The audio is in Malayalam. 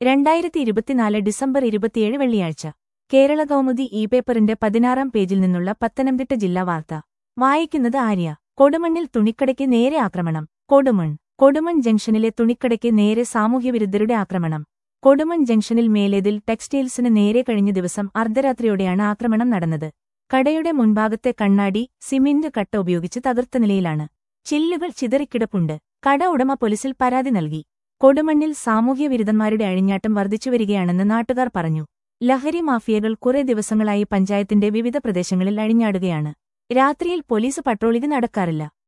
രണ്ടായിരത്തി ഇരുപത്തിനാല് ഡിസംബർ ഇരുപത്തിയേഴ് വെള്ളിയാഴ്ച കേരള കൗമുദി ഇ പേപ്പറിന്റെ പതിനാറാം പേജിൽ നിന്നുള്ള പത്തനംതിട്ട ജില്ലാ വാർത്ത വായിക്കുന്നത് ആര്യ കൊടുമണ്ണിൽ തുണിക്കടയ്ക്ക് നേരെ ആക്രമണം കൊടുമൺ കൊടുമൺ ജംഗ്ഷനിലെ തുണിക്കടയ്ക്ക് നേരെ സാമൂഹ്യവിരുദ്ധരുടെ ആക്രമണം കൊടുമൺ ജംഗ്ഷനിൽ മേലേതിൽ ടെക്സ്റ്റൈൽസിന് നേരെ കഴിഞ്ഞ ദിവസം അർദ്ധരാത്രിയോടെയാണ് ആക്രമണം നടന്നത് കടയുടെ മുൻഭാഗത്തെ കണ്ണാടി സിമന്റ് കട്ട ഉപയോഗിച്ച് തകർത്ത നിലയിലാണ് ചില്ലുകൾ ചിതറിക്കിടപ്പുണ്ട് കട ഉടമ പോലീസിൽ പരാതി നൽകി കൊടുമണ്ണിൽ സാമൂഹ്യവിരുദ്ധന്മാരുടെ അഴിഞ്ഞാട്ടം വർദ്ധിച്ചുവരികയാണെന്ന് നാട്ടുകാർ പറഞ്ഞു ലഹരി മാഫിയകൾ കുറെ ദിവസങ്ങളായി പഞ്ചായത്തിന്റെ വിവിധ പ്രദേശങ്ങളിൽ അഴിഞ്ഞാടുകയാണ് രാത്രിയിൽ പോലീസ് പട്രോളിംഗ് നടക്കാറില്ല